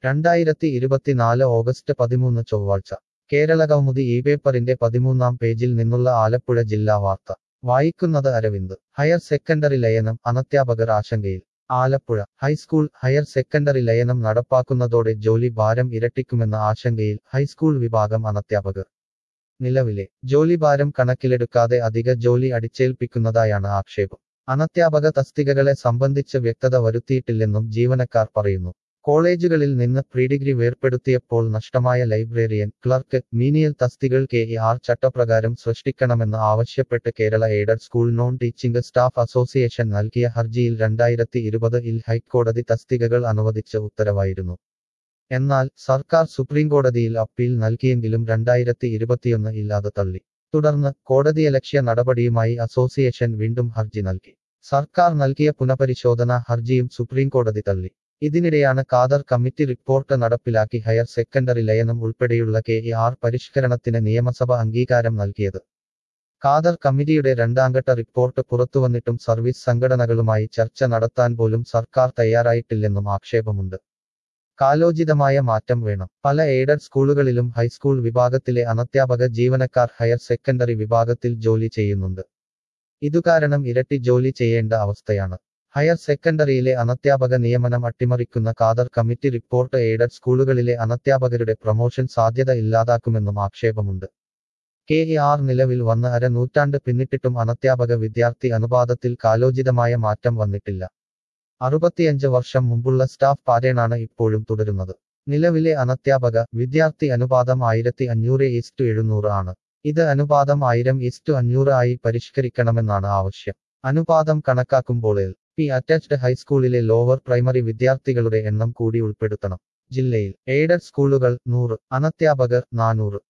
രണ്ടായിരത്തി ഇരുപത്തിനാല് ഓഗസ്റ്റ് പതിമൂന്ന് ചൊവ്വാഴ്ച കേരളകൗമുദി ഈ പേപ്പറിന്റെ പതിമൂന്നാം പേജിൽ നിന്നുള്ള ആലപ്പുഴ ജില്ലാ വാർത്ത വായിക്കുന്നത് അരവിന്ദ് ഹയർ സെക്കൻഡറി ലയനം അനധ്യാപകർ ആശങ്കയിൽ ആലപ്പുഴ ഹൈസ്കൂൾ ഹയർ സെക്കൻഡറി ലയനം നടപ്പാക്കുന്നതോടെ ജോലി ഭാരം ഇരട്ടിക്കുമെന്ന ആശങ്കയിൽ ഹൈസ്കൂൾ വിഭാഗം അനധ്യാപകർ നിലവിലെ ജോലിഭാരം കണക്കിലെടുക്കാതെ അധിക ജോലി അടിച്ചേൽപ്പിക്കുന്നതായാണ് ആക്ഷേപം അനധ്യാപക തസ്തികകളെ സംബന്ധിച്ച് വ്യക്തത വരുത്തിയിട്ടില്ലെന്നും ജീവനക്കാർ പറയുന്നു കോളേജുകളിൽ നിന്ന് പ്രീഡിഗ്രി വേർപ്പെടുത്തിയപ്പോൾ നഷ്ടമായ ലൈബ്രറിയൻ ക്ലർക്ക് മീനിയൽ തസ്തികൾ കെ ഇ ആർ ചട്ടപ്രകാരം സൃഷ്ടിക്കണമെന്ന് ആവശ്യപ്പെട്ട് Kerala aided school non teaching staff association നൽകിയ ഹർജിയിൽ രണ്ടായിരത്തി ഇരുപത് ഇൽ ഹൈക്കോടതി തസ്തികകൾ അനുവദിച്ച ഉത്തരവായിരുന്നു എന്നാൽ സർക്കാർ സുപ്രീംകോടതിയിൽ അപ്പീൽ നൽകിയെങ്കിലും രണ്ടായിരത്തി ഇരുപത്തിയൊന്ന് ഇൽ അത് തള്ളി തുടർന്ന് കോടതിയലക്ഷ്യ നടപടിയുമായി അസോസിയേഷൻ വീണ്ടും ഹർജി നൽകി സർക്കാർ നൽകിയ പുനഃപരിശോധനാ ഹർജിയും സുപ്രീംകോടതി തള്ളി ഇതിനിടെയാണ് ഖാദർ കമ്മിറ്റി റിപ്പോർട്ട് നടപ്പിലാക്കി ഹയർ സെക്കൻഡറി ലയനം ഉൾപ്പെടെയുള്ള കെ ഇ ആർ പരിഷ്കരണത്തിന് നിയമസഭ അംഗീകാരം നൽകിയത് ഖാദർ കമ്മിറ്റിയുടെ രണ്ടാംഘട്ട റിപ്പോർട്ട് പുറത്തുവന്നിട്ടും സർവീസ് സംഘടനകളുമായി ചർച്ച നടത്താൻ പോലും സർക്കാർ തയ്യാറായിട്ടില്ലെന്നും ആക്ഷേപമുണ്ട് കാലോചിതമായ മാറ്റം വേണം പല എയ്ഡഡ് സ്കൂളുകളിലും ഹൈസ്കൂൾ വിഭാഗത്തിലെ അനധ്യാപക ജീവനക്കാർ ഹയർ സെക്കൻഡറി വിഭാഗത്തിൽ ജോലി ചെയ്യുന്നുണ്ട് ഇതുകാരണം ഇരട്ടി ജോലി ചെയ്യേണ്ട അവസ്ഥയാണ് ഹയർ സെക്കൻഡറിയിലെ അനധ്യാപക നിയമനം അട്ടിമറിക്കുന്ന ഖാദർ കമ്മിറ്റി റിപ്പോർട്ട് എയ്ഡഡ് സ്കൂളുകളിലെ അനധ്യാപകരുടെ പ്രൊമോഷൻ സാധ്യത ഇല്ലാതാക്കുമെന്നും ആക്ഷേപമുണ്ട് കെ എ ആർ നിലവിൽ വന്ന് അര നൂറ്റാണ്ട് പിന്നിട്ടിട്ടും അനധ്യാപക വിദ്യാർത്ഥി അനുപാതത്തിൽ കാലോചിതമായ മാറ്റം വന്നിട്ടില്ല അറുപത്തിയഞ്ച് വർഷം മുമ്പുള്ള സ്റ്റാഫ് പാറ്റേണാണ് ഇപ്പോഴും തുടരുന്നത് നിലവിലെ അനധ്യാപക വിദ്യാർത്ഥി അനുപാതം ആയിരത്തി അഞ്ഞൂറ് ഈസ്റ്റു എഴുന്നൂറ് ആണ് ഇത് അനുപാതം ആയിരം ഈസ്റ്റു അഞ്ഞൂറ് ആയി പരിഷ്കരിക്കണമെന്നാണ് ആവശ്യം അനുപാതം കണക്കാക്കുമ്പോൾ എൽ പി അറ്റാച്ച്ഡ് ഹൈസ്കൂളിലെ ലോവർ പ്രൈമറി വിദ്യാർത്ഥികളുടെ എണ്ണം കൂടി ഉൾപ്പെടുത്തണം ജില്ലയിൽ എയ്ഡഡ് സ്കൂളുകൾ നൂറ് അനധ്യാപകർ നാനൂറ്